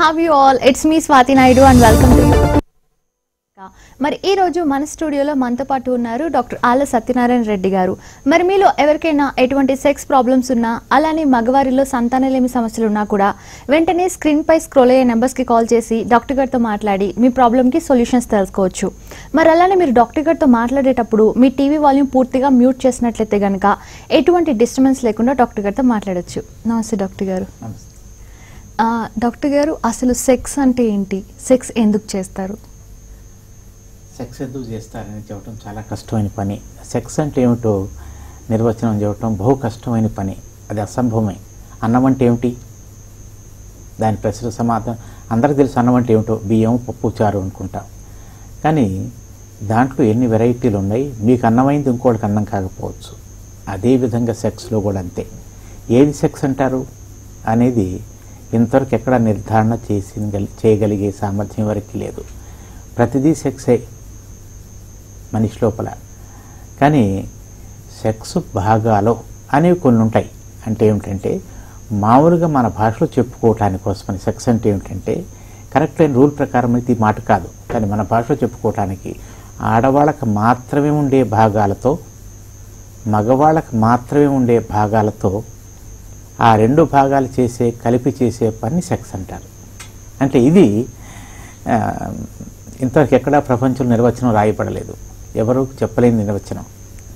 have you all? It's me Swati Naidu and welcome to మరి ఈ రోజు మన స్టూడియోలో మనతో పాటు ఉన్నారు డాక్టర్ ఆల సత్యనారాయణ రెడ్డి గారు మరి మీలో ఎవరికైనా ఎటువంటి సెక్స్ ప్రాబ్లమ్స్ ఉన్నా అలానే మగవారిలో సంతానలేమి సమస్యలు ఉన్నా కూడా వెంటనే స్క్రీన్ పై స్క్రోల్ అయ్యే నెంబర్స్ కి కాల్ చేసి డాక్టర్ గారితో మాట్లాడి మీ ప్రాబ్లమ్ కి సొల్యూషన్స్ తెలుసుకోవచ్చు మరి అలానే మీరు డాక్టర్ గారితో మాట్లాడేటప్పుడు మీ టీవీ వాల్యూమ్ పూర్తిగా మ్యూట్ చేసినట్లయితే గనక ఎటువంటి డిస్టర్బెన్స్ లేకుండా డాక్టర్ గారితో మాట్లాడొచ్చు నమస్తే డాక్టర్ గారు ఆ, డాక్టర్ గారు అసలు సెక్స్ అంటే ఏంటి సెక్స్ ఎందుకు చేస్తారు సెక్స్ ఎందుకు చేస్తారని చెప్పడం చాలా కష్టమైన పని సెక్స్ అంటే ఏమిటో నిర్వచనం చెప్పడం బహు కష్టమైన పని అది అసంభవమే అన్నం అంటే ఏమిటి దాని ప్రశ్న సమాధానం అందరికీ తెలుసు అన్నం అంటే ఏమిటో బియ్యం పప్పు చారు అనుకుంటాం కానీ దాంట్లో ఎన్ని వెరైటీలు ఉన్నాయి మీకు అన్నమైంది ఇంకోటికి అన్నం కాకపోవచ్చు అదేవిధంగా సెక్స్లో కూడా అంతే ఏది సెక్స్ అంటారు అనేది ఇంతవరకు ఎక్కడ నిర్ధారణ చేసి చేయగలిగే సామర్థ్యం వరకు లేదు ప్రతిదీ సెక్సే మనిషి లోపల కానీ సెక్స్ భాగాలు అనేవి కొన్ని ఉంటాయి అంటే ఏమిటంటే మామూలుగా మన భాషలో చెప్పుకోవటానికి కోసమని సెక్స్ అంటే ఏమిటంటే కరెక్ట్ అయిన రూల్ ప్రకారం అయితే ఈ మాట కాదు కానీ మన భాషలో చెప్పుకోవటానికి ఆడవాళ్ళకి మాత్రమే ఉండే భాగాలతో మగవాళ్ళకి మాత్రమే ఉండే భాగాలతో ఆ రెండు భాగాలు చేసే కలిపి చేసే పని సెక్స్ అంటారు అంటే ఇది ఆ, ఇంతవరకు ఎక్కడా ప్రపంచంలో నిర్వచనం రాయబడలేదు ఎవరు చెప్పలేని నిర్వచనం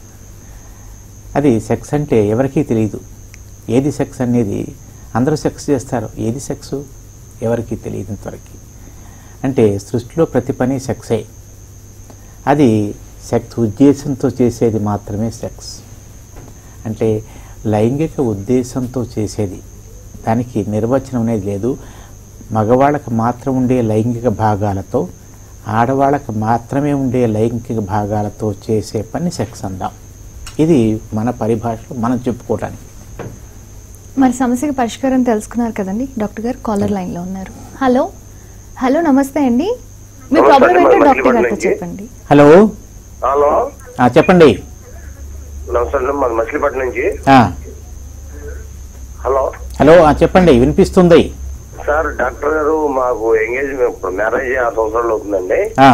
అది సెక్స్ అంటే ఎవరికీ తెలియదు ఏది సెక్స్ అనేది అందరూ సెక్స్ చేస్తారు ఏది సెక్స్ ఎవరికీ తెలియదు ఇంతవరకు అంటే సృష్టిలో ప్రతి పని సెక్సే అది సెక్స్ ఉద్దేశంతో చేసేది మాత్రమే సెక్స్ అంటే లైంగిక ఉద్దేశంతో చేసేది దానికి నిర్వచనం అనేది లేదు మగవాళ్ళకి మాత్రం ఉండే లైంగిక భాగాలతో ఆడవాళ్ళకి మాత్రమే ఉండే లైంగిక భాగాలతో చేసే పని సెక్స్ అందాం ఇది మన పరిభాషలో మనం చెప్పుకోవటానికి మరి సమస్యకి పరిష్కారం తెలుసుకున్నారు కదండి డాక్టర్ గారు కాలర్ లైన్ లో ఉన్నారు హలో హలో నమస్తే అండి మీ నమస్తే ప్రాబ్లం అండి, ఏంటో మరి డాక్టర్ గారితో మచిలీపట్నం చెప్పండి హలో హలో ఆ, చెప్పండి నమస్తే అండి మాది మచిలీపట్నం నుంచి ఆ, హలో హలో ఆ, చెప్పండి వినిపిస్తుంది సార్ డాక్టర్ గారు మాకు ఎంగేజ్ ఇప్పుడు మ్యారేజ్ ఆరు సంవత్సరాలు అవుతుందండి ఆ,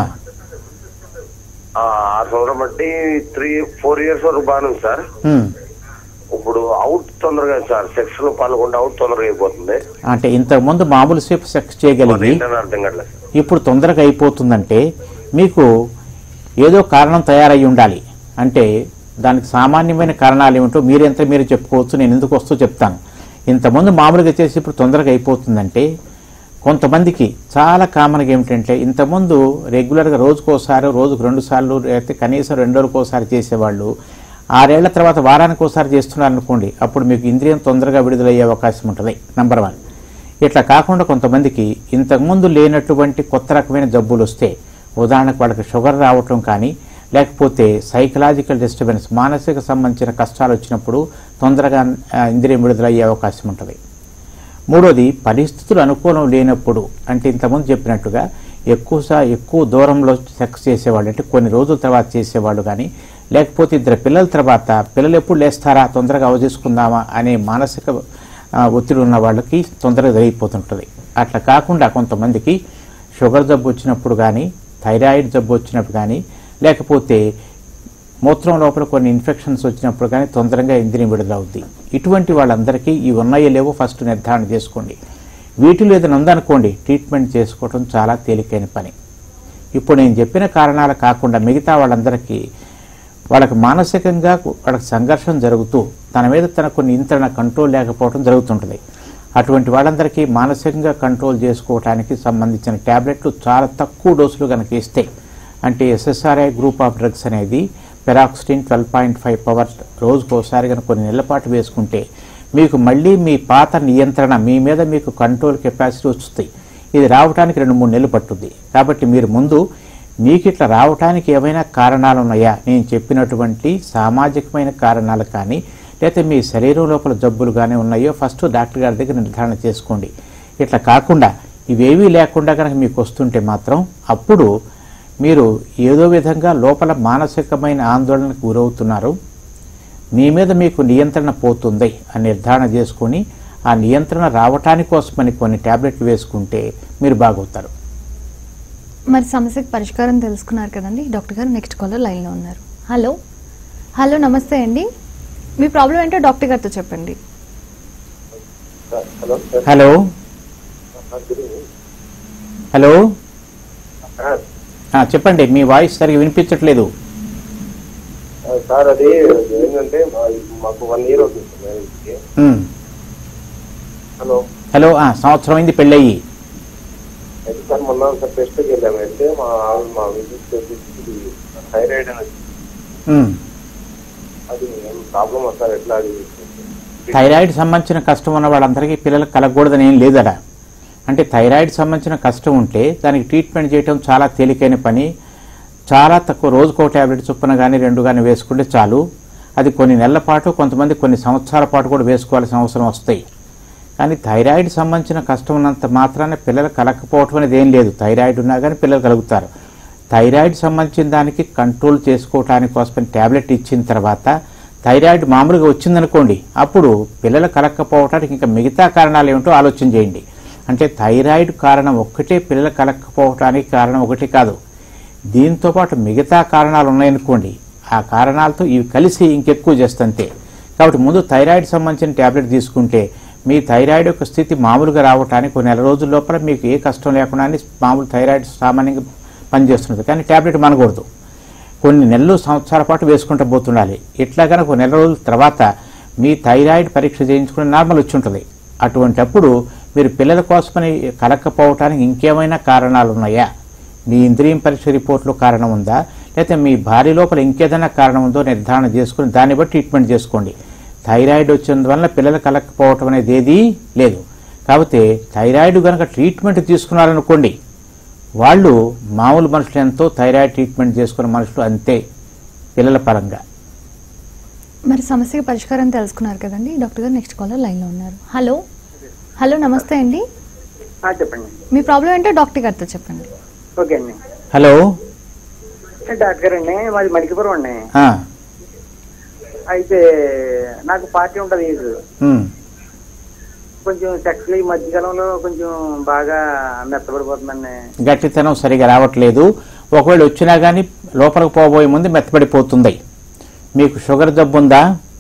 ఆ ఆరు సంవత్సరం బట్టి త్రీ ఫోర్ ఇయర్స్ వరకు బాగానే ఉంది సార్ ఉమ్. ఇప్పుడు అవుట్ తొందరగా సార్ సెక్స్ లో పాల్గొంటే అవుట్ తొందరగా అయిపోతుంది అంటే ఇంతకుముందు మామూలు సేపు సెక్స్ చేయగలిగి ఏంటని అర్థం కావట్లేదు సార్. ఇప్పుడు తొందరగా అయిపోతుందంటే మీకు ఏదో కారణం తయారై ఉండాలి అంటే దానికి సామాన్యమైన కారణాలు ఏమిటో మీరెంత మీరు చెప్పుకోవచ్చు నేను ఎందుకు వస్తూ చెప్తాను ఇంతకుముందు మామూలుగా చేసి ఇప్పుడు తొందరగా అయిపోతుందంటే కొంతమందికి చాలా కామన్గా ఏమిటంటే ఇంతకుముందు రెగ్యులర్గా రోజుకోసారి రోజుకు రెండు సార్లు అయితే కనీసం రెండు రోజులకోసారి చేసేవాళ్ళు ఆరేళ్ల తర్వాత వారానికి ఒకసారి చేస్తున్నారు అనుకోండి అప్పుడు మీకు ఇంద్రియం తొందరగా విడుదలయ్యే అవకాశం ఉంటుంది నంబర్ వన్ ఇట్లా కాకుండా కొంతమందికి ఇంతకుముందు లేనటువంటి కొత్త రకమైన జబ్బులు వస్తే ఉదాహరణకు వాళ్ళకి షుగర్ రావటం కానీ లేకపోతే సైకలాజికల్ డిస్టర్బెన్స్ మానసిక సంబంధించిన కష్టాలు వచ్చినప్పుడు తొందరగా ఆ, ఇంద్రియం విడుదలయ్యే అవకాశం ఉంటుంది మూడోది పరిస్థితులు అనుకూలం లేనప్పుడు అంటే ఇంతకుముందు చెప్పినట్టుగా ఎక్కువ సా- ఎక్కువ దూరంలో సెక్స్ చేసేవాళ్ళు అంటే కొన్ని రోజుల తర్వాత చేసేవాళ్ళు కానీ లేకపోతే ఇద్దరు పిల్లల తర్వాత పిల్లలు ఎప్పుడు లేస్తారా తొందరగా అవజేసుకుందామా అనే మానసిక ఆ, ఒత్తిడి ఉన్న వాళ్ళకి తొందరగా జరిగిపోతుంటుంది అట్లా కాకుండా కొంతమందికి షుగర్ జబ్బు వచ్చినప్పుడు కానీ థైరాయిడ్ జబ్బు వచ్చినప్పుడు కానీ లేకపోతే మూత్రం లోపల కొన్ని ఇన్ఫెక్షన్స్ వచ్చినప్పుడు కానీ తొందరగా ఇంద్రియం విడుదలవుద్ది ఇటువంటి వాళ్ళందరికీ ఇవి ఉన్నాయో లేవో ఫస్ట్ నిర్ధారణ చేసుకోండి వీటిలో ఏదైనా ఉందనుకోండి ట్రీట్మెంట్ చేసుకోవడం చాలా తేలికైన పని ఇప్పుడు నేను చెప్పిన కారణాలు కాకుండా మిగతా వాళ్ళందరికీ వాళ్ళకి మానసికంగా వాళ్ళకి సంఘర్షణ జరుగుతూ తన మీద తనకు నియంత్రణ కంట్రోల్ లేకపోవడం జరుగుతుంటుంది అటువంటి వాళ్ళందరికీ మానసికంగా కంట్రోల్ చేసుకోవడానికి సంబంధించిన ట్యాబ్లెట్లు చాలా తక్కువ డోసులు కనుక ఇస్తే అంటే ఎస్ఎస్ఆర్ఐ గ్రూప్ ఆఫ్ డ్రగ్స్ అనేది paroxetine twelve point five power రోజుకోసారి కనుక కొన్ని నెలల పాటు వేసుకుంటే మీకు మళ్ళీ మీ పాత నియంత్రణ మీ మీద మీకు కంట్రోల్ కెపాసిటీ వస్తుంది ఇది రావడానికి రెండు మూడు నెలలు పట్టుద్ది కాబట్టి మీరు ముందు మీకు ఇట్లా రావటానికి ఏమైనా కారణాలు ఉన్నాయా నేను చెప్పినటువంటి సామాజికమైన కారణాలు కానీ లేకపోతే మీ శరీరం లోపల జబ్బులు కానీ ఉన్నాయో ఫస్ట్ డాక్టర్ గారి దగ్గర నిర్ధారణ చేసుకోండి ఇట్లా కాకుండా ఇవేవీ లేకుండా కనుక మీకు వస్తుంటే మాత్రం అప్పుడు మీరు ఏదో విధంగా లోపల మానసికమైన ఆందోళనకు గురవుతున్నారు మీ మీద మీకు నియంత్రణ పోతుంది అని నిర్ధారణ చేసుకొని ఆ నియంత్రణ రావటానికి కోసమని కొన్ని ట్యాబ్లెట్లు వేసుకుంటే మీరు బాగవుతారు మరి సమస్యకి పరిష్కారం తెలుసుకున్నారు కదండి డాక్టర్ గారు నెక్స్ట్ కాలర్ లైన్లో ఉన్నారు హలో హలో నమస్తే అండి మీ ప్రాబ్లం ఏంటో డాక్టర్ గారితో చెప్పండి హలో సార్ హలో హలో ఆ, చెప్పండి మీ వాయిస్ సరిగా వినిపించట్లేదు సార్ అది ఏంటంటే మా- మాకు వన్ ఇయర్ అవుతుంది సార్ మ్యారేజ్కి ఉమ్. హలో హలో ఆ, సంవత్సరం అయింది పెళ్ళయ్యి అయితే సార్ మొన్న సార్ టెస్ట్కి వెళ్ళాము అయితే మా ఆవిడ మా విజిట్ చేసి థైరాయిడ్ అని వచ్చింది. ఉమ్. అది ఏం ప్రాబ్లం సార్ ఎట్లా అది థైరాయిడ్ సంబంధించిన కష్టం ఉన్న వాళ్ళందరికీ పిల్లలకు కలగకూడదని ఏం లేదట అంటే థైరాయిడ్ సంబంధించిన కష్టం ఉంటే దానికి ట్రీట్మెంట్ చేయడం చాలా తేలికైన పని చాలా తక్కువ రోజుకో ట్యాబ్లెట్ చొప్పున కానీ రెండు కానీ వేసుకుంటే చాలు అది కొన్ని నెలల పాటు కొంతమంది కొన్ని సంవత్సరాల పాటు కూడా వేసుకోవాల్సిన అవసరం వస్తాయి కానీ థైరాయిడ్ సంబంధించిన కష్టం ఉన్నంత మాత్రాన పిల్లలు కలగకపోవటం అనేది ఏం లేదు థైరాయిడ్ ఉన్నా కానీ పిల్లలు కలుగుతారు థైరాయిడ్ సంబంధించిన దానికి కంట్రోల్ చేసుకోవటానికి కోసం ట్యాబ్లెట్ ఇచ్చిన తర్వాత థైరాయిడ్ మామూలుగా వచ్చిందనుకోండి అప్పుడు పిల్లలు కలగకపోవటానికి ఇంకా మిగతా కారణాలు ఏమిటో ఆలోచన చేయండి అంటే థైరాయిడ్ కారణం ఒక్కటే పిల్లలు కలగకపోవటానికి కారణం ఒకటి కాదు దీంతో పాటు మిగతా కారణాలు ఉన్నాయనుకోండి ఆ కారణాలతో ఇవి కలిసి ఇంకెక్కువ చేస్తంతే కాబట్టి ముందు థైరాయిడ్ సంబంధించిన ట్యాబ్లెట్ తీసుకుంటే మీ థైరాయిడ్ యొక్క స్థితి మామూలుగా రావటానికి కొన్ని నెల రోజుల లోపల మీకు ఏ కష్టం లేకుండానే మామూలు థైరాయిడ్ సామాన్యంగా పనిచేస్తున్నది కానీ ట్యాబ్లెట్ మనకూడదు కొన్ని నెలలు సంవత్సరాల పాటు వేసుకుంటూ పోతుండాలి ఇట్లా కనుక ఒక నెల రోజుల తర్వాత మీ థైరాయిడ్ పరీక్ష చేయించుకుని నార్మల్ వచ్చి ఉంటుంది అటువంటప్పుడు మీరు పిల్లల కోసమని కలక్కపోవటానికి ఇంకేమైనా కారణాలు ఉన్నాయా మీ ఇంద్రియం పరీక్ష రిపోర్ట్లో కారణం ఉందా లేకపోతే మీ భార్య లోపల ఇంకేదైనా కారణం ఉందో నిర్ధారణ చేసుకుని దాన్ని బట్టి ట్రీట్మెంట్ చేసుకోండి థైరాయిడ్ వచ్చినందువల్ల పిల్లలు కలక్కపోవటం అనేది ఏదీ లేదు కాబట్టి థైరాయిడ్ కనుక ట్రీట్మెంట్ తీసుకున్నారనుకోండి వాళ్ళు మామూలు మనుషులు ఎంతో థైరాయిడ్ ట్రీట్మెంట్ చేసుకున్న మనుషులు అంతే పిల్లల పరంగా మరి సమస్యకి పరిష్కారం తెలుసుకున్నారు కదండి డాక్టర్ గారు నెక్స్ట్ కాలర్ లైన్లో ఉన్నారు హలో హలో నమస్తే అండి ఆ, చెప్పండి మీ ప్రాబ్లం ఏంటో డాక్టర్ గారితో చెప్పండి ఓకే అండి హలో డాక్టర్ గారు అండి మాది మడికపురం అండి ఆ, అయితే నాకు పార్టీ ఉంటుంది ఏజ్ ఉమ్, కొంచెం సెక్స్ ఈ మధ్యకాలంలో కొంచెం బాగా మెత్తబడిపోతుందండి గట్టితనం సరిగా రావట్లేదు ఒకవేళ వచ్చినా కానీ లోపలికి పోబోయే ముందు మెత్తబడిపోతుంది మీకు షుగర్ జబ్బు ఉందా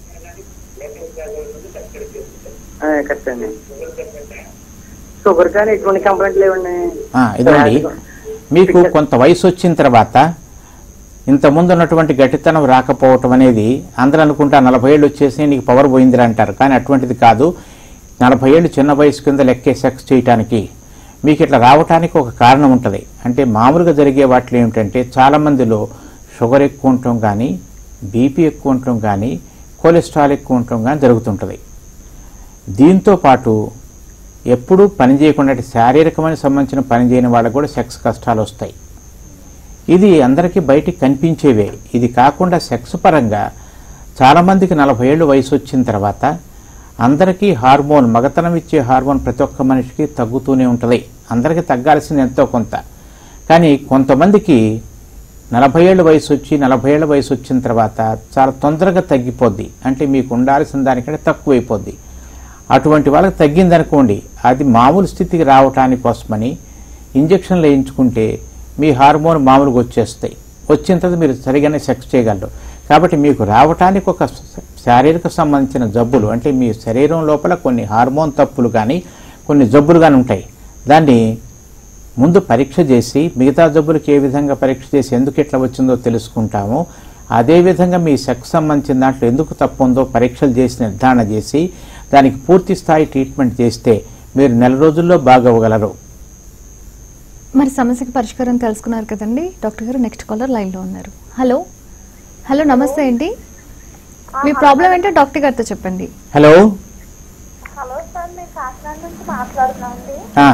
ఆ, కరెక్ట్ అండి షుగర్ కానీ ఎటువంటి కంప్లైంట్ లేవండి ఆ, ఇదండి మీకు కొంత వయసు వచ్చిన తర్వాత ఇంతకుముందు ఉన్నటువంటి గట్టితనం రాకపోవటం అనేది అందరూ అనుకుంటా నలభై ఏళ్ళు వచ్చేసి నీకు పవర్ పోయిందిరా అంటారు కానీ అటువంటిది కాదు నలభై ఏళ్ళు చిన్న వయసు కింద లెక్కే సెక్స్ చేయటానికి మీకు ఇట్లా రావటానికి ఒక కారణం ఉంటుంది అంటే మామూలుగా జరిగే వాటిలో ఏమిటంటే చాలామందిలో షుగర్ ఎక్కువ ఉండటం కానీ బీపీ ఎక్కువ ఉండటం కానీ కొలెస్ట్రాల్ ఎక్కువ ఉండటం కానీ జరుగుతుంటుంది దీంతో పాటు ఎప్పుడూ పని చేయకుండా శారీరకమైన సంబంధించిన పని చేయని వాళ్ళకు కూడా సెక్స్ కష్టాలు వస్తాయి ఇది అందరికీ బయటికి కనిపించేవే ఇది కాకుండా సెక్స్ పరంగా చాలామందికి నలభై ఏళ్ళు వయసు వచ్చిన తర్వాత అందరికీ హార్మోన్ మగతనం ఇచ్చే హార్మోన్ ప్రతి ఒక్క మనిషికి తగ్గుతూనే ఉంటుంది అందరికీ తగ్గాల్సింది ఎంతో కొంత కానీ కొంతమందికి నలభై ఏళ్ళ వయసు వచ్చి నలభై ఏళ్ళ వయసు వచ్చిన తర్వాత చాలా తొందరగా తగ్గిపోద్ది అంటే మీకు ఉండాల్సిన దానికంటే తక్కువైపోద్ది అటువంటి వాళ్ళకి తగ్గిందనుకోండి అది మామూలు స్థితికి రావటానికి కోసమని ఇంజక్షన్లు వేయించుకుంటే మీ హార్మోన్ మామూలుగా వచ్చేస్తాయి వచ్చిన తర్వాత మీరు సరిగానే సెక్స్ చేయగలరు కాబట్టి మీకు రావటానికి ఒక శారీరక సంబంధించిన జబ్బులు అంటే మీ శరీరం లోపల కొన్ని హార్మోన్ తప్పులు కానీ కొన్ని జబ్బులు కానీ ఉంటాయి దాన్ని ముందు పరీక్ష చేసి మిగతా జబ్బులకు ఏ విధంగా పరీక్ష చేసి ఎందుకు ఇట్లా వచ్చిందో తెలుసుకుంటామో అదేవిధంగా మీ సెక్స్ సంబంధించిన దాంట్లో ఎందుకు తప్పు ఉందో పరీక్షలు చేసి నిర్ధారణ చేసి దానికి పూర్తి స్థాయి ట్రీట్మెంట్ చేస్తే మీరు నెల రోజుల్లో బాగవ్వగలరు మరి సమస్యకి పరిష్కారం తెలుసుకున్నారు కదండి డాక్టర్ గారు నెక్స్ట్ కాలర్ లైన్లో ఉన్నారు హలో హలో నమస్తే అండి మీ ప్రాబ్లం ఏంటో డాక్టర్ గారితో చెప్పండి హలో హలో సార్ నేను కాకినాడ నుంచి మాట్లాడుతున్నానండి ఆ,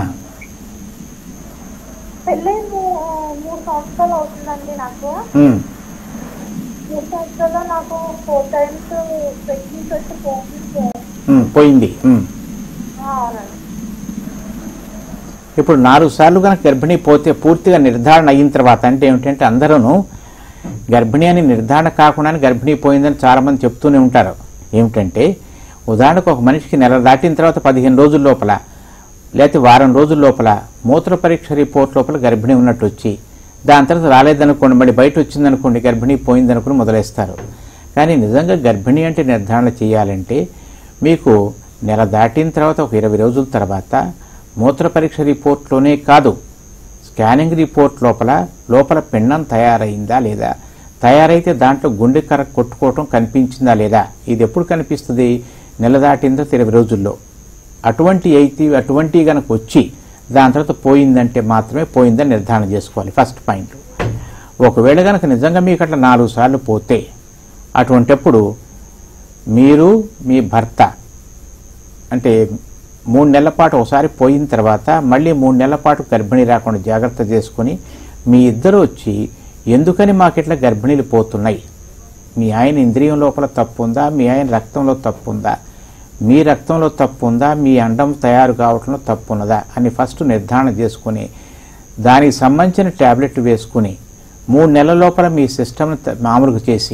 పెళ్ళి మూ- మూడు సంవత్సరాలు అవుతుందండి నాకు ఉమ్, మూడు సంవత్సరాల్లో నాకు ఫోర్ టైమ్స్ ప్రెగ్నెన్సీ వచ్చి పోతుంది ఉమ్, పోయింది ఉమ్. అవునండి ఇప్పుడు నాలుగు సార్లు కనుక గర్భిణీ పోతే పూర్తిగా నిర్ధారణ అయిన తర్వాత అంటే ఏమిటంటే అందరూ గర్భిణీ అని నిర్ధారణ కాకుండా గర్భిణీ పోయిందని చాలామంది చెప్తూనే ఉంటారు ఏమిటంటే ఉదాహరణకు ఒక మనిషికి నెల దాటిన తర్వాత పదిహేను రోజుల లోపల లేకపోతే వారం రోజుల లోపల మూత్ర పరీక్ష రిపోర్ట్ లోపల గర్భిణీ ఉన్నట్టు వచ్చి దాని తర్వాత రాలేదనుకోండి మళ్ళీ బయట వచ్చిందనుకోండి గర్భిణీ పోయిందనుకుని మొదలేస్తారు కానీ నిజంగా గర్భిణీ అంటే నిర్ధారణ చేయాలంటే మీకు నెల దాటిన తర్వాత ఒక ఇరవై రోజుల తర్వాత మూత్ర పరీక్ష రిపోర్ట్లోనే కాదు స్కానింగ్ రిపోర్ట్ లోపల లోపల పిండం తయారైందా లేదా తయారైతే దాంట్లో గుండె కర కొట్టుకోవటం కనిపించిందా లేదా ఇది ఎప్పుడు కనిపిస్తుంది నెల దాటిన తర్వాత ఇరవై రోజుల్లో అటువంటి అయితే అటువంటి కనుక వచ్చి దాని తర్వాత పోయిందంటే మాత్రమే పోయిందని నిర్ధారణ చేసుకోవాలి ఫస్ట్ పాయింట్ ఒకవేళ కనుక నిజంగా మీకు అట్లా నాలుగు సార్లు పోతే అటువంటప్పుడు మీరు మీ భర్త అంటే మూడు నెలల పాటు ఒకసారి పోయిన తర్వాత మళ్ళీ మూడు నెలల పాటు గర్భిణీ రాకుండా జాగ్రత్త చేసుకొని మీ ఇద్దరు వచ్చి ఎందుకని మాకు ఇట్లా గర్భిణీలు పోతున్నాయి మీ ఆయన ఇంద్రియం లోపల తప్పు ఉందా మీ ఆయన రక్తంలో తప్పు ఉందా మీ రక్తంలో తప్పు ఉందా మీ అండం తయారు కావటంలో తప్పు ఉన్నదా అని ఫస్ట్ నిర్ధారణ చేసుకుని దానికి సంబంధించిన ట్యాబ్లెట్ వేసుకుని మూడు నెలల లోపల మీ సిస్టమ్ని త- మామూలుగా చేసి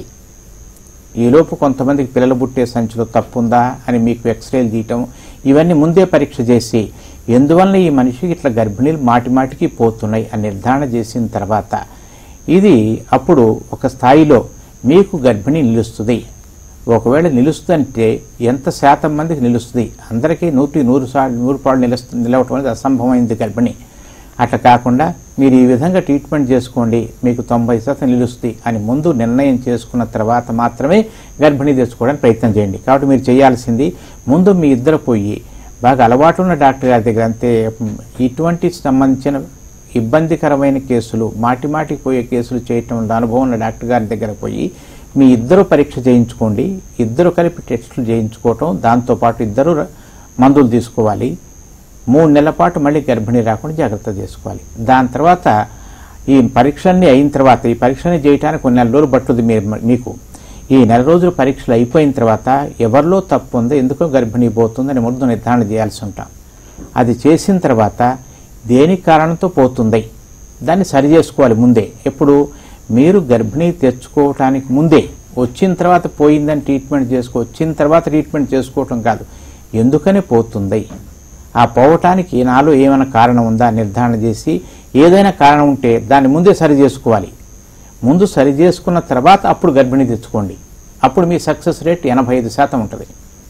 ఈలోపు కొంతమందికి పిల్లలు పుట్టే సంచిలో తప్పుందా అని మీకు ఎక్స్రేలు తీయటం ఇవన్నీ ముందే పరీక్ష చేసి ఎందువల్ల ఈ మనిషికి ఇట్లా గర్భిణీలు మాటి మాటికి పోతున్నాయి అని నిర్ధారణ చేసిన తర్వాత ఇది అప్పుడు ఒక స్థాయిలో మీకు గర్భిణీ నిలుస్తుంది ఒకవేళ నిలుస్తుందంటే ఎంత శాతం మందికి నిలుస్తుంది అందరికీ నూటి నూరు సార్లు నూరు పాళ్ళు నిలుస్తు నిలవటం అనేది అసంభవమైంది గర్భిణి అట్లా కాకుండా మీరు ఈ విధంగా ట్రీట్మెంట్ చేసుకోండి మీకు తొంభై శాతం నిలుస్తుంది అని ముందు నిర్ణయం చేసుకున్న తర్వాత మాత్రమే గర్భిణీ తెచ్చుకోవడానికి ప్రయత్నం చేయండి కాబట్టి మీరు చేయాల్సింది ముందు మీ ఇద్దరు పోయి బాగా అలవాటు ఉన్న డాక్టర్ గారి దగ్గర అంతే మ్, ఇటువంటి సంబంధించిన ఇబ్బందికరమైన కేసులు మాటి మాటికి పోయే కేసులు చేయటం అనుభవం ఉన్న డాక్టర్ గారి దగ్గర పోయి మీ ఇద్దరు పరీక్ష చేయించుకోండి ఇద్దరు కలిపి టెస్టులు చేయించుకోవటం దాంతోపాటు ఇద్దరు ర- మందులు తీసుకోవాలి మూడు నెలల పాటు మళ్ళీ గర్భిణీ రాకుండా జాగ్రత్త చేసుకోవాలి దాని తర్వాత ఈ పరీక్షలన్నీ అయిన తర్వాత ఈ పరీక్షని చేయడానికి కొన్ని నెల రోజులు పట్టుద్ది మీరు మీకు ఈ నెల రోజులు పరీక్షలు అయిపోయిన తర్వాత ఎవరిలో తప్పు ఉందో ఎందుకో గర్భిణీ పోతుందని ముందు నిర్ధారణ చేయాల్సి ఉంటాం అది చేసిన తర్వాత దేని కారణంతో పోతుంది దాన్ని సరి చేసుకోవాలి ముందే ఎప్పుడు మీరు గర్భిణీ తెచ్చుకోవటానికి ముందే వచ్చిన తర్వాత పోయిందని ట్రీట్మెంట్ చేసుకో వచ్చిన తర్వాత ట్రీట్మెంట్ చేసుకోవటం కాదు ఎందుకని పోతుంది ఆ పోవటానికి నాలో ఏమైనా కారణం ఉందా నిర్ధారణ చేసి ఏదైనా కారణం ఉంటే దాన్ని ముందే సరి చేసుకోవాలి ముందు సరి చేసుకున్న తర్వాత అప్పుడు గర్భిణీ తెచ్చుకోండి అప్పుడు మీ సక్సెస్ రేట్ ఎనభై ఐదు శాతం ఉంటుంది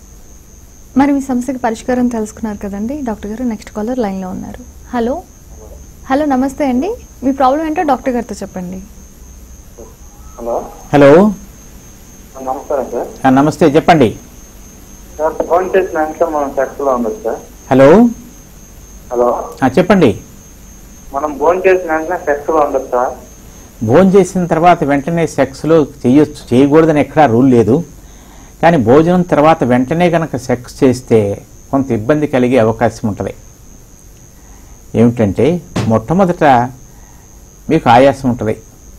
మరి మీ సమస్యకి పరిష్కారం తెలుసుకున్నారు కదండి డాక్టర్ గారు నెక్స్ట్ కాలర్ లైన్లో ఉన్నారు హలో హలో నమస్తే అండి మీ ప్రాబ్లం ఏంటో డాక్టర్ గారితో చెప్పండి హలో హలో నమస్కారం సార్ ఆ, నమస్తే చెప్పండి సార్ ఫోన్ చేసిన వెంటనే మనం సెక్స్ లో ఉండదు సార్ హలో హలో ఆ, చెప్పండి మనం ఫోన్ చేసిన వెంటనే సెక్స్ లో ఉండదు సార్ భోజనం చేసిన తర్వాత వెంటనే సెక్స్లో చేయొచ్చు చేయకూడదని ఎక్కడా రూల్ లేదు కానీ భోజనం తర్వాత వెంటనే కనుక సెక్స్ చేస్తే కొంత ఇబ్బంది కలిగే అవకాశం ఉంటుంది ఏమిటంటే మొట్టమొదట మీకు ఆయాసం ఉంటుంది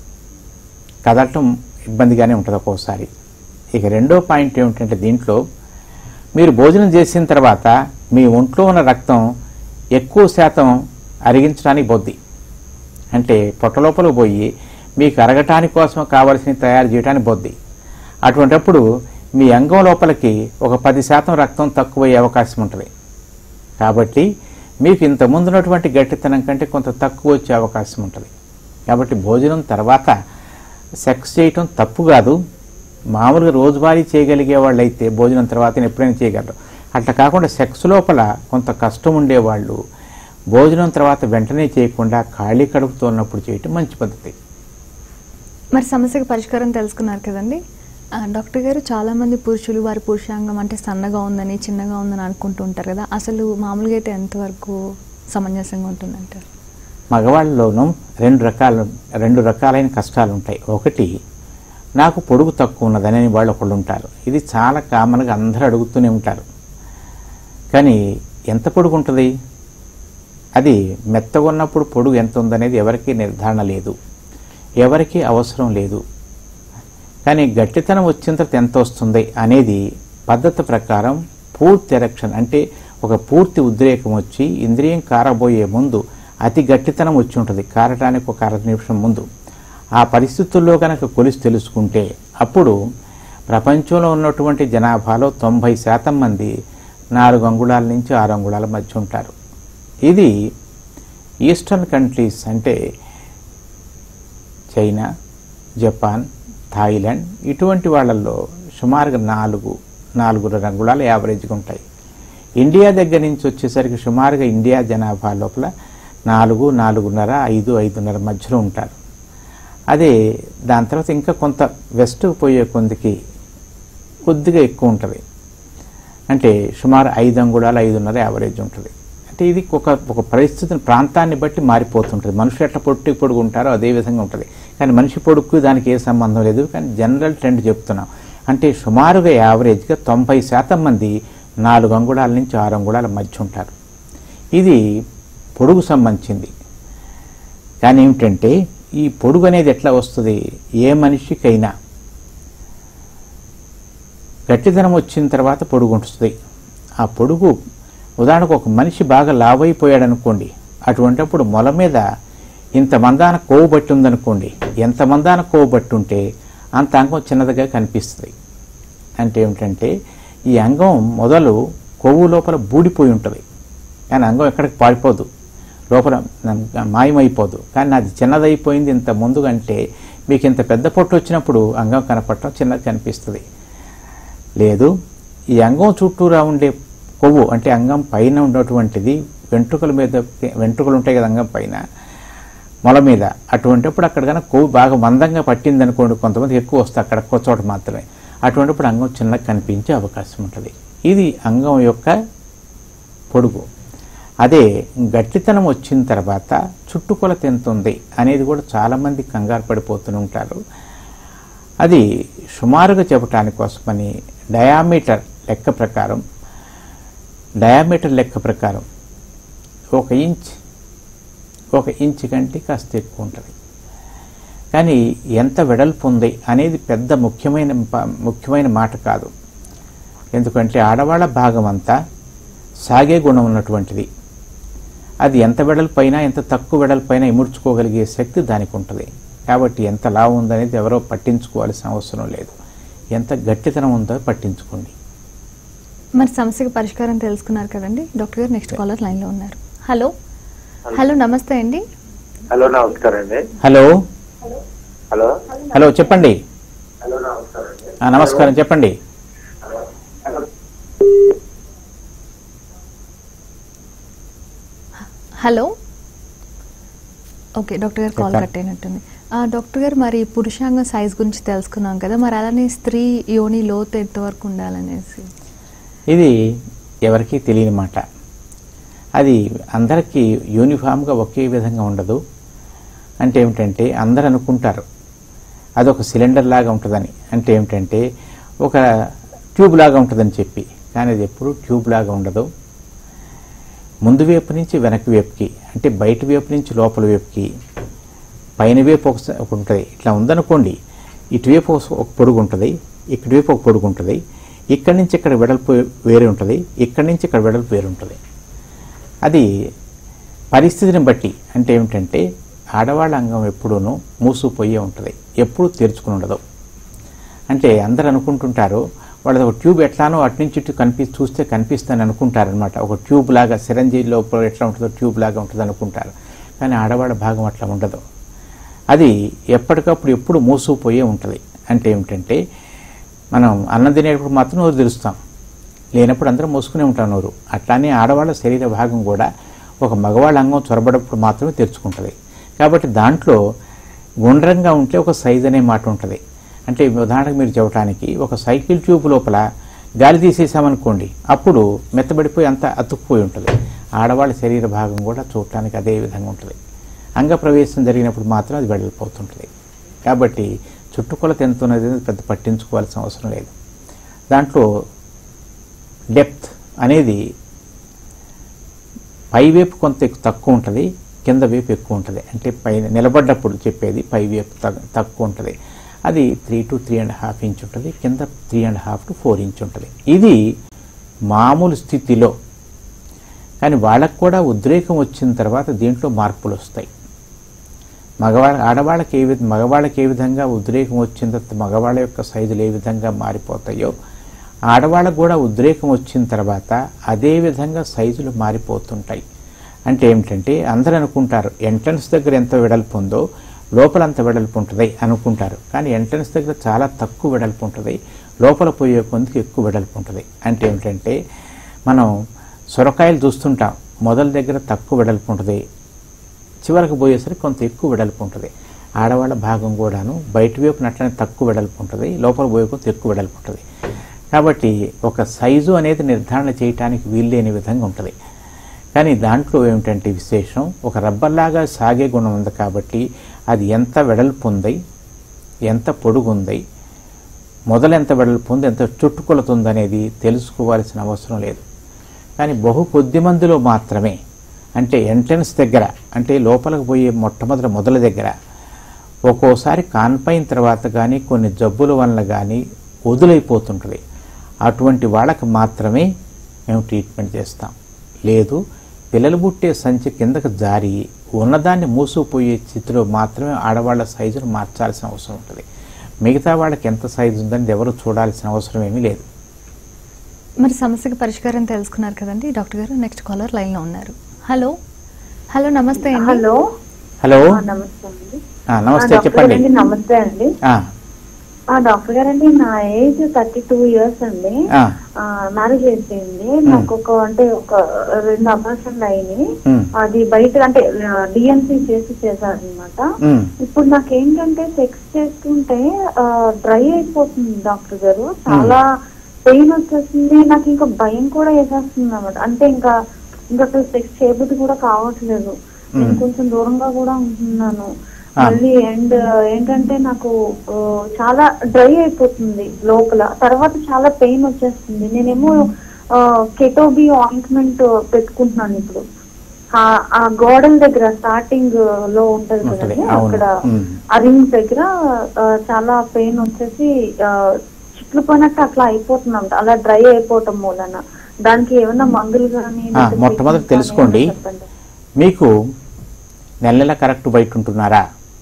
కదలటం ఇబ్బందిగానే ఉంటుంది ఒక్కోసారి ఇక రెండో పాయింట్ ఏమిటంటే దీంట్లో మీరు భోజనం చేసిన తర్వాత మీ ఒంట్లో ఉన్న రక్తం ఎక్కువ శాతం అరిగించడానికి బొద్ది అంటే పొట్ట లోపల పోయి మీకు అరగటానికి కోసం కావలసిన తయారు చేయడానికి బొద్ది అటువంటప్పుడు మీ అంగం లోపలికి ఒక పది శాతం రక్తం తక్కువయ్యే అవకాశం ఉంటుంది కాబట్టి మీకు ఇంత ముందున్నటువంటి గట్టితనం కంటే కొంత తక్కువ వచ్చే అవకాశం ఉంటుంది కాబట్టి భోజనం తర్వాత సెక్స్ చేయటం తప్పు కాదు మామూలుగా రోజువారీ చేయగలిగే వాళ్ళు అయితే భోజనం తర్వాత ఎప్పుడైనా చేయగలరు అట్లా కాకుండా సెక్స్ లోపల కొంత కష్టం ఉండేవాళ్ళు భోజనం తర్వాత వెంటనే చేయకుండా ఖాళీ కడుపుతో ఉన్నప్పుడు చేయటం మంచి పద్ధతి మరి సమస్యకి పరిష్కారం తెలుసుకున్నారు కదండి ఆ, డాక్టర్ గారు చాలా మంది పురుషులు వారి పురుషాంగం అంటే సన్నగా ఉందని చిన్నగా ఉందని అనుకుంటూ ఉంటారు కదా అసలు మామూలుగా అయితే ఎంతవరకు సమంజసంగా ఉంటుందంటారు మగవాళ్ళలోనూ రెండు రకాల రెండు రకాలైన కష్టాలు ఉంటాయి ఒకటి నాకు పొడుగు తక్కువ ఉన్నదని వాళ్ళు ఒకళ్ళు ఉంటారు ఇది చాలా కామన్గా అందరూ అడుగుతూనే ఉంటారు కానీ ఎంత పొడుగు ఉంటుంది అది మెత్తగా ఉన్నప్పుడు పొడుగు ఎంత ఉందనేది ఎవరికీ నిర్ధారణ లేదు ఎవరికీ అవసరం లేదు కానీ గట్టితనం వచ్చిన తర్వాత ఎంత వస్తుంది అనేది పద్ధతి ప్రకారం పూర్తి ఎరక్షన్ అంటే ఒక పూర్తి ఉద్రేకం వచ్చి ఇంద్రియం కారబోయే ముందు అతి గట్టితనం వచ్చి ఉంటుంది కారటానికి ఒక అర నిమిషం ముందు ఆ పరిస్థితుల్లో కనుక కొలిసి తెలుసుకుంటే అప్పుడు ప్రపంచంలో ఉన్నటువంటి జనాభాలో తొంభై శాతం మంది నాలుగు అంగుళాల నుంచి ఆరు అంగుళాల మధ్య ఉంటారు ఇది ఈస్టర్న్ కంట్రీస్ అంటే చైనా జపాన్ థాయిలాండ్ ఇటువంటి వాళ్ళల్లో సుమారుగా నాలుగు నాలుగు రంగుళాలు యావరేజ్గా ఉంటాయి ఇండియా దగ్గర నుంచి వచ్చేసరికి సుమారుగా ఇండియా జనాభా లోపల నాలుగు నాలుగున్నర ఐదు ఐదున్నర మధ్యలో ఉంటారు అదే దాని తర్వాత ఇంకా కొంత వెస్ట్కు పోయే కొందికి కొద్దిగా ఎక్కువ ఉంటుంది అంటే సుమారు ఐదు అంగుళాలు ఐదున్నర యావరేజ్ ఉంటుంది అంటే ఇది ఒక ఒక పరిస్థితిని ప్రాంతాన్ని బట్టి మారిపోతుంటుంది మనుషులు ఎట్లా పొట్టి పొడుగు ఉంటారో అదే విధంగా ఉంటుంది కానీ మనిషి పొడుగు దానికి ఏ సంబంధం లేదు కానీ జనరల్ ట్రెండ్ చెప్తున్నాం అంటే సుమారుగా యావరేజ్గా తొంభై శాతం మంది నాలుగు అంగుళాల నుంచి ఆరు అంగుళాల మధ్య ఉంటారు ఇది పొడుగు సంబంధించింది కానీ ఏమిటంటే ఈ పొడుగు అనేది ఎట్లా వస్తుంది ఏ మనిషికైనా గట్టిదనం వచ్చిన తర్వాత పొడుగు ఉంటుంది ఆ పొడుగు ఉదాహరణకు ఒక మనిషి బాగా లావైపోయాడు అనుకోండి అటువంటప్పుడు మొల మీద ఇంత మందాన కొవ్వు బట్టి ఉందనుకోండి ఎంత మందాన కొవ్వు బట్టి ఉంటే అంత అంగం చిన్నదిగా కనిపిస్తుంది అంటే ఏమిటంటే ఈ అంగం మొదలు కొవ్వు లోపల బూడిపోయి ఉంటుంది కానీ అంగం ఎక్కడికి పారిపోదు లోపల మాయమైపోదు కానీ అది చిన్నదైపోయింది ఇంత ముందుకంటే మీకు ఇంత పెద్ద పొట్టు వచ్చినప్పుడు అంగం కనపడటం చిన్నది కనిపిస్తుంది లేదు ఈ అంగం చుట్టూరా ఉండే కొవ్వు అంటే అంగం పైన ఉన్నటువంటిది వెంట్రుకల మీద వెంట్రుకలు ఉంటాయి కదా అంగం పైన మొల మీద అటువంటిప్పుడు అక్కడ కనుక కొవ్వు బాగా మందంగా పట్టింది అనుకోండి కొంతమంది ఎక్కువ వస్తే అక్కడ ఒక్క చోట మాత్రమే అటువంటిప్పుడు అంగం చిన్నగా కనిపించే అవకాశం ఉంటుంది ఇది అంగం యొక్క పొడుగు అదే గట్టితనం వచ్చిన తర్వాత చుట్టుకొలత ఎంత ఉంది అనేది కూడా చాలామంది కంగారు పడిపోతూ ఉంటారు అది సుమారుగా చెప్పటానికి కోసమని డయామీటర్ లెక్క ప్రకారం డయామీటర్ లెక్క ప్రకారం ఒక ఇంచ్ ఒక ఇంచ్ కంటే కాస్త ఎక్కువ ఉంటుంది కానీ ఎంత వెడల్పు ఉంది అనేది పెద్ద ముఖ్యమైన ప- ముఖ్యమైన మాట కాదు ఎందుకంటే ఆడవాళ్ళ భాగం అంతా సాగే గుణం ఉన్నటువంటిది అది ఎంత వెడల్పైనా ఎంత తక్కువ వెడల్పైనా ఇముడ్చుకోగలిగే శక్తి దానికి ఉంటుంది కాబట్టి ఎంత లావు ఉందనేది ఎవరో పట్టించుకోవాల్సిన అవసరం లేదు ఎంత గట్టితనం ఉందో పట్టించుకోండి మరి సమస్యకు పరిష్కారం తెలుసుకున్నారు కదండి డాక్టర్ గారు నెక్స్ట్ కాలర్ లైన్ లో ఉన్నారు హలో హలో నమస్తే అండి హలో నమస్కారం అండి హలో హలో హలో చెప్పండి హలో నమస్కారం అండి ఆ, నమస్కారం చెప్పండి హలో ఓకే డాక్టర్ గారు కాల్ చెప్పండి. కట్ అయినట్టుంది ఆ, డాక్టర్ గారు మరి పురుషాంగం సైజ్ గురించి తెలుసుకున్నాం కదా మరి అలానే స్త్రీ యోని లోతు ఎంతవరకు ఉండాలనేసి ఇది ఎవరికీ తెలియని మాట అది అందరికీ యూనిఫామ్గా ఒకే విధంగా ఉండదు అంటే ఏమిటంటే అందరు అనుకుంటారు అదొక సిలిండర్ లాగా ఉంటుందని అంటే ఏమిటంటే ఒక ట్యూబ్ లాగా ఉంటుందని చెప్పి కానీ అది ఎప్పుడు ట్యూబ్ లాగా ఉండదు ముందు వైపు నుంచి వెనక వైపుకి అంటే బయట వైపు నుంచి లోపల వైపుకి పైన వైపు ఒక స- ఒక ఉంటుంది ఇట్లా ఉందనుకోండి ఇటువైపు ఒక ఒక పొడుగు ఉంటుంది ఇటువైపు ఒక పొడుగు ఉంటుంది ఇక్కడి నుంచి ఇక్కడ వెడల్పు వేరే ఉంటుంది ఇక్కడి నుంచి ఇక్కడ వెడల్పు వేరే ఉంటుంది అది పరిస్థితిని బట్టి అంటే ఏమిటంటే ఆడవాళ్ళ అంగం ఎప్పుడూనూ మూసుకుపోయే ఉంటుంది ఎప్పుడూ తెరుచుకుని ఉండదు అంటే అందరు అనుకుంటుంటారు వాళ్ళది ఒక ట్యూబ్ ఎట్లానో అటు నుంచి ఇటు కనిపి చూస్తే కనిపిస్తుందని అనుకుంటారనమాట ఒక ట్యూబ్ లాగా సిరంజీ లోపల ఎట్లా ఉంటుందో ట్యూబ్ లాగా ఉంటుంది అనుకుంటారు కానీ ఆడవాళ్ళ భాగం అట్లా ఉండదు అది ఎప్పటికప్పుడు ఎప్పుడు మూసుకుపోయే ఉంటుంది అంటే ఏమిటంటే మనం అన్నం తినేటప్పుడు మాత్రం నోరు తెరుస్తాం లేనప్పుడు అందరం మూసుకునే ఉంటాం నోరు అట్లానే ఆడవాళ్ళ శరీర భాగం కూడా ఒక మగవాళ్ళ అంగం చొరబడప్పుడు మాత్రమే తెరుచుకుంటుంది కాబట్టి దాంట్లో గుండ్రంగా ఉంటే ఒక సైజ్ అనే మాట ఉంటుంది అంటే ఉదాహరణకు మీరు చెప్పడానికి ఒక సైకిల్ ట్యూబ్ లోపల గాలి తీసేసామనుకోండి అప్పుడు మెత్తబడిపోయి అంత అతుక్కుపోయి ఉంటుంది ఆడవాళ్ళ శరీర భాగం కూడా చూడటానికి అదే విధంగా ఉంటుంది అంగప్రవేశం జరిగినప్పుడు మాత్రం అది వెడల్పోతుంటుంది కాబట్టి చుట్టుకొలత ఎంత ఉన్నది పెద్ద పట్టించుకోవాల్సిన అవసరం లేదు దాంట్లో డెప్త్ అనేది పై వైపు కొంత ఎక్కు- తక్కువ ఉంటుంది కింద వైపు ఎక్కువ ఉంటుంది అంటే పైన నిలబడ్డప్పుడు చెప్పేది పై వైపు తగ్- తక్కువ ఉంటుంది అది three to three and half inch ఉంటుంది కింద three and half to four inch ఉంటుంది ఇది మామూలు స్థితిలో కానీ వాళ్ళకు కూడా ఉద్రేకం వచ్చిన తర్వాత దీంట్లో మార్పులు వస్తాయి మగవాళ్ళ ఆడవాళ్ళకి ఏ విధ మగవాళ్ళకి ఏ విధంగా ఉద్రేకం వచ్చిన తర్వాత మగవాళ్ళ యొక్క సైజులు ఏ విధంగా మారిపోతాయో ఆడవాళ్ళకు కూడా ఉద్రేకం వచ్చిన తర్వాత అదే విధంగా సైజులు మారిపోతుంటాయి అంటే ఏమిటంటే అందరూ అనుకుంటారు ఎంట్రన్స్ దగ్గర ఎంత వెడల్పు ఉందో లోపల అంత వెడల్పు ఉంటుంది అనుకుంటారు కానీ ఎంట్రన్స్ దగ్గర చాలా తక్కువ వెడల్పు ఉంటుంది లోపల పోయే కొందుకు ఎక్కువ వెడల్పు ఉంటుంది అంటే ఏమిటంటే మనం సొరకాయలు చూస్తుంటాం మొదల దగ్గర తక్కువ వెడల్పు ఉంటుంది చివరికి పోయేసరికి కొంత ఎక్కువ వెడల్పు ఉంటుంది ఆడవాళ్ళ భాగం కూడాను బయట వైపు అట్లనే తక్కువ వెడల్పు ఉంటుంది లోపల పోయే కొంత ఎక్కువ వెడల్పు ఉంటుంది కాబట్టి ఒక సైజు అనేది నిర్ధారణ చేయటానికి వీల్లేని విధంగా ఉంటుంది కానీ దాంట్లో ఏమిటంటే విశేషం ఒక రబ్బర్లాగా సాగే గుణం ఉంది కాబట్టి అది ఎంత వెడల్పు ఉంది ఎంత పొడుగు ఉంది మొదలు ఎంత వెడల్పు ఉంది ఎంత చుట్టుకొలతుంది అనేది తెలుసుకోవాల్సిన అవసరం లేదు కానీ బహు కొద్ది మందిలో మాత్రమే అంటే ఎంట్రన్స్ దగ్గర అంటే లోపలికి పోయే మొట్టమొదటి మొదల దగ్గర ఒక్కోసారి కాన్పైన తర్వాత కానీ కొన్ని జబ్బుల వలన కానీ వదులైపోతుంటుంది అటువంటి వాళ్ళకి మాత్రమే మేము ట్రీట్మెంట్ చేస్తాం లేదు పిల్లలు పుట్టే సంచి కిందకు జారి ఉన్నదాన్ని మూసుకుపోయే స్థితిలో మాత్రమే ఆడవాళ్ళ సైజును మార్చాల్సిన అవసరం ఉంటుంది మిగతా వాళ్ళకి ఎంత సైజు ఉందని ఎవరు చూడాల్సిన అవసరం ఏమీ లేదు మరి సమస్యకి పరిష్కారం తెలుసుకున్నారు కదండి డాక్టర్ గారు నెక్స్ట్ కాలర్ లైన్లో ఉన్నారు హలో హలో నమస్తే అండి హలో హలో ఆ, నమస్తే అండి ఆ, నమస్తే ఆ, డాక్టర్ చెప్పండి గారండి, నమస్తే అండి ఆ, ఆ డాక్టర్ గారండి నా ఏజ్ థర్టీ టూ ఇయర్స్ అండి ఆ, మ్యారేజ్ అయిపోయింది నాకు ఒక అంటే ఒక రెండు అబార్షన్లు అయినాయి ఉమ్, అది బయట అంటే డిఎన్సీ చేసి చేశారనమాట ఉమ్, ఇప్పుడు నాకు ఏంటంటే సెక్స్ చేస్తుంటే డ్రై అయిపోతుంది డాక్టర్ గారు చాలా పెయిన్ వచ్చేస్తుంది నాకు ఇంకా భయం కూడా వేసేస్తుంది అనమాట అంటే ఇంకా ఇంకా అసలు సెక్స్ చేయబుద్ధి కూడా కావట్లేదు నేను మ్మ్. కొంచెం దూరంగా కూడా ఉంటున్నాను ఆ. మళ్ళీ అండ్ ఏంటంటే నాకు ఆ, చాలా డ్రై అయిపోతుంది లోపల తర్వాత చాలా పెయిన్ వచ్చేస్తుంది నేనేమో కెటోబి ఆయింట్మెంట్ పెట్టుకుంటున్నాను ఇప్పుడు ఆ- ఆ గోడల దగ్గర స్టార్టింగ్ లో ఉంటది ఉంటది, కదండి అవును. అక్కడ మ్మ్. ఆ రింగ్ దగ్గర ఆ, చాలా పెయిన్ వచ్చేసి ఆ, చిట్లు పోయినట్టు అట్లా అయిపోతుందంట అలా డ్రై అయిపోవటం మూలన దానికి ఏమైనా మందులు కానీ ఆ, మొట్టమొదటి తెలుసుకోండి. మీకు నెల నెల కరెక్ట్ బయట ఉంటున్నారా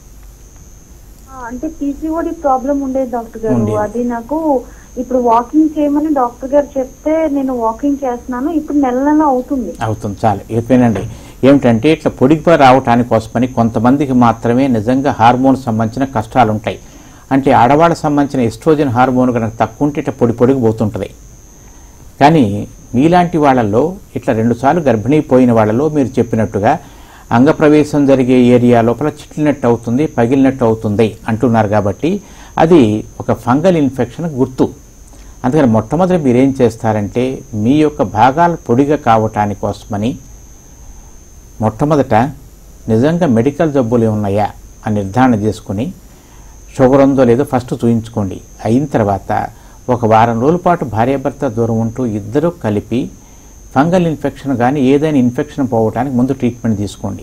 అంటే పీసీఓడి ప్రాబ్లం ఉండేది డాక్టర్ గారు ఉండేది. అది నాకు ఇప్పుడు వాకింగ్ చేయమని డాక్టర్ గారు చెప్తే నేను వాకింగ్ చేస్తున్నాను ఇప్పుడు నెల నెల అవుతుంది అవుతుంది చాలు అయిపోయినండి ఏమిటంటే ఇట్లా పొడిగిపో రావటానికి కోసమని కొంతమందికి మాత్రమే నిజంగా హార్మోన్ సంబంధించిన కష్టాలు ఉంటాయి అంటే ఆడవాళ్ళకి సంబంధించిన ఎస్ట్రోజన్ హార్మోన్ కనుక తక్కువ ఉంటే ఇట్లా పొడి పొడిగి పోతుంటుంది కానీ మీలాంటి వాళ్ళల్లో ఇట్లా రెండుసార్లు గర్భిణీ పోయిన వాళ్ళలో మీరు చెప్పినట్టుగా అంగప్రవేశం జరిగే ఏరియా లోపల చిట్లినట్టు అవుతుంది పగిలినట్టు అవుతుంది అంటున్నారు కాబట్టి అది ఒక ఫంగల్ ఇన్ఫెక్షన్ గుర్తు అందుకని మొట్టమొదటి మీరేం చేస్తారంటే మీ యొక్క భాగాలు పొడిగా కావటానికి కోసమని మొట్టమొదట నిజంగా మెడికల్ జబ్బులు ఉన్నాయా అని నిర్ధారణ చేసుకుని షుగర్ ఉందో లేదో ఫస్ట్ చూయించుకోండి అయిన తర్వాత ఒక వారం రోజుల పాటు భార్యాభర్త దూరం ఉంటూ ఇద్దరూ కలిపి ఫంగల్ ఇన్ఫెక్షన్ కానీ ఏదైనా ఇన్ఫెక్షన్ పోవడానికి ముందు ట్రీట్మెంట్ తీసుకోండి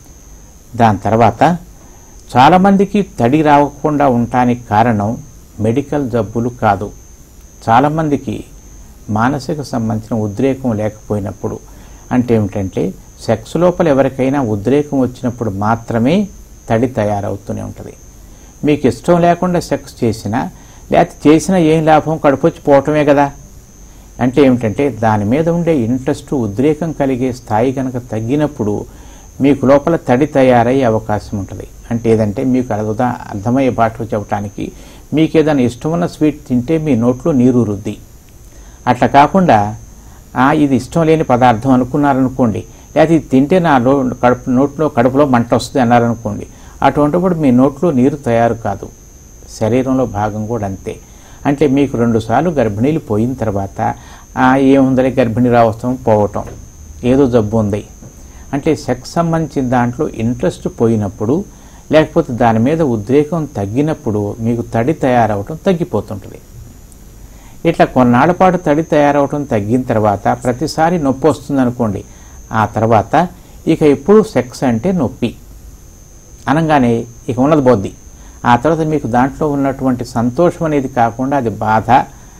దాని తర్వాత చాలామందికి తడి రాకుండా ఉండటానికి కారణం మెడికల్ జబ్బులు కాదు చాలామందికి మానసిక సంబంధించిన ఉద్రేకం లేకపోయినప్పుడు అంటే ఏమిటంటే సెక్స్ లోపల ఎవరికైనా ఉద్రేకం వచ్చినప్పుడు మాత్రమే తడి తయారవుతూనే ఉంటుంది మీకు ఇష్టం లేకుండా సెక్స్ చేసినా లేకపోతే చేసినా ఏం లాభం కడుపొచ్చి పోవటమే కదా అంటే ఏమిటంటే దాని మీద ఉండే ఇంట్రెస్ట్ ఉద్రేకం కలిగే స్థాయి కనుక తగ్గినప్పుడు మీకు లోపల తడి తయారయ్యే అవకాశం ఉంటుంది అంటే ఏదంటే మీకు అర్థ అర్థమయ్యే బాటలో చెప్పడానికి మీకు ఏదైనా ఇష్టమున్న స్వీట్ తింటే మీ నోట్లో నీరు రుద్ది అట్లా కాకుండా "ఆ, ఇది ఇష్టం లేని పదార్థం అనుకున్నారనుకోండి లేదా ఇది తింటే నా లో కడుపు నోట్లో కడుపులో మంట వస్తుంది అన్నారనుకోండి అటువంటిప్పుడు మీ నోట్లో నీరు తయారు కాదు శరీరంలో భాగం కూడా అంతే అంటే మీకు రెండుసార్లు గర్భిణీలు పోయిన తర్వాత "ఆ, ఏముందలే గర్భిణీ రావటం పోవటం ఏదో జబ్బు ఉంది అంటే సెక్స్ సంబంధించిన దాంట్లో ఇంట్రెస్ట్ పోయినప్పుడు లేకపోతే దాని మీద ఉద్రేకం తగ్గినప్పుడు మీకు తడి తయారవటం తగ్గిపోతుంటుంది ఇట్లా కొన్నాళ్ల పాటు తడి తయారవటం తగ్గిన తర్వాత ప్రతిసారి నొప్పి వస్తుంది అనుకోండి ఆ తర్వాత ఇక ఎప్పుడు సెక్స్ అంటే నొప్పి అనగానే ఇక ఉన్నది బోద్ది ఆ తర్వాత మీకు దాంట్లో ఉన్నటువంటి సంతోషం అనేది కాకుండా అది బాధ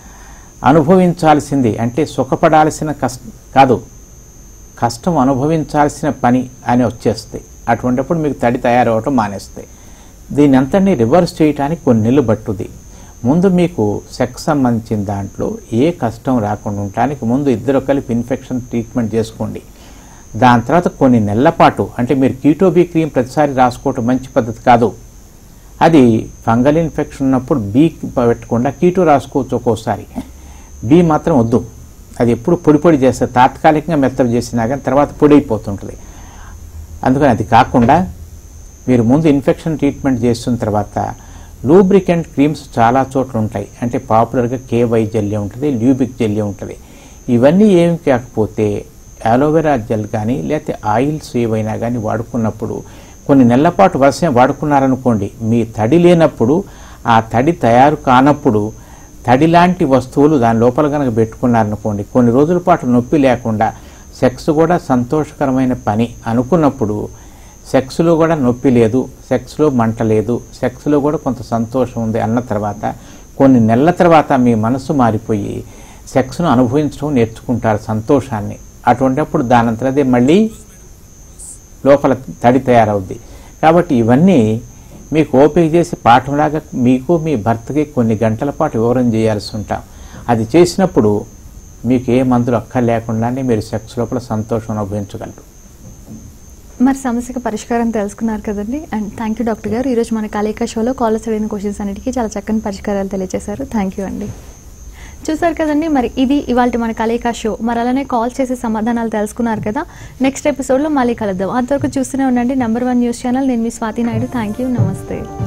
అనుభవించాల్సింది అంటే సుఖపడాల్సిన కష్ట కాదు కష్టం అనుభవించాల్సిన పని అని వచ్చేస్తాయి అటువంటిప్పుడు మీకు తడి తయారవటం మానేస్తాయి దీని అంతని రివర్స్ చేయడానికి కొన్ని నెలలు పట్టుది ముందు మీకు సెక్స్ సంబంధించిన దాంట్లో ఏ కష్టం రాకుండా ఉండటానికి ముందు ఇద్దరు కలిపి ఇన్ఫెక్షన్ ట్రీట్మెంట్ చేసుకోండి దాని తర్వాత కొన్ని నెలల పాటు అంటే మీరు కీటోబీ క్రీమ్ ప్రతిసారి రాసుకోవటం మంచి పద్ధతి కాదు అది ఫంగల్ ఇన్ఫెక్షన్ ఉన్నప్పుడు బీ పెట్టకుండా కీటో రాసుకోవచ్చు ఒక్కోసారి బీ మాత్రం వద్దు అది ఎప్పుడు పొడి పొడి చేస్తే తాత్కాలికంగా మెత్తవి చేసినా కానీ తర్వాత పొడి అయిపోతుంటుంది అందుకని అది కాకుండా మీరు ముందు ఇన్ఫెక్షన్ ట్రీట్మెంట్ చేస్తున్న తర్వాత లూబ్రికెంట్ క్రీమ్స్ చాలా చోట్ల ఉంటాయి అంటే పాపులర్గా కేవై జెల్లీ ఉంటుంది ల్యూబిక్ జెల్లీ ఉంటుంది ఇవన్నీ ఏమి కాకపోతే అలోవెరా జెల్ కానీ లేకపోతే ఆయిల్స్ ఏవైనా కానీ వాడుకున్నప్పుడు కొన్ని నెలల పాటు వర్షం వాడుకున్నారనుకోండి మీ తడి లేనప్పుడు ఆ తడి తయారు కానప్పుడు తడి లాంటి వస్తువులు దాని లోపల కనుక పెట్టుకున్నారనుకోండి కొన్ని రోజుల పాటు నొప్పి లేకుండా సెక్స్ కూడా సంతోషకరమైన పని అనుకున్నప్పుడు సెక్స్లో కూడా నొప్పి లేదు సెక్స్లో మంట లేదు సెక్స్లో కూడా కొంత సంతోషం ఉంది అన్న తర్వాత కొన్ని నెలల తర్వాత మీ మనసు మారిపోయి సెక్స్ను అనుభవించడం నేర్చుకుంటారు సంతోషాన్ని అటువంటిప్పుడు దానంతరదే మళ్ళీ లోపల తడి తయారవుద్ది కాబట్టి ఇవన్నీ మీకు ఓపిక చేసి పాఠంలాగా మీకు మీ భర్తకి కొన్ని గంటల పాటు వివరం చేయాల్సి ఉంటాం అది చేసినప్పుడు మీకు ఏ మందులు అక్కర్లేకుండానే మీరు సెక్స్ లోపల సంతోషం అనుభవించగలరు మరి సమస్యకు పరిష్కారం తెలుసుకున్నారు కదండి అండ్ థ్యాంక్ యూ డాక్టర్ గారు ఈరోజు మన కలేక షోలో కాలర్స్ అడిగిన క్వశ్చన్స్ అన్నిటికీ చాలా చక్కని పరిష్కారాలు తెలియజేశారు థ్యాంక్ యూ అండి చూసారు కదండి మరి ఇది ఇవాళ మన కలేక షో మరి అలానే కాల్ చేసి సమాధానాలు తెలుసుకున్నారు కదా నెక్స్ట్ ఎపిసోడ్లో మళ్ళీ కలుద్దాం అంతవరకు చూస్తూనే ఉండండి నెంబర్ వన్ న్యూస్ ఛానల్ నేను మీ స్వాతి నాయుడు థ్యాంక్ యూ నమస్తే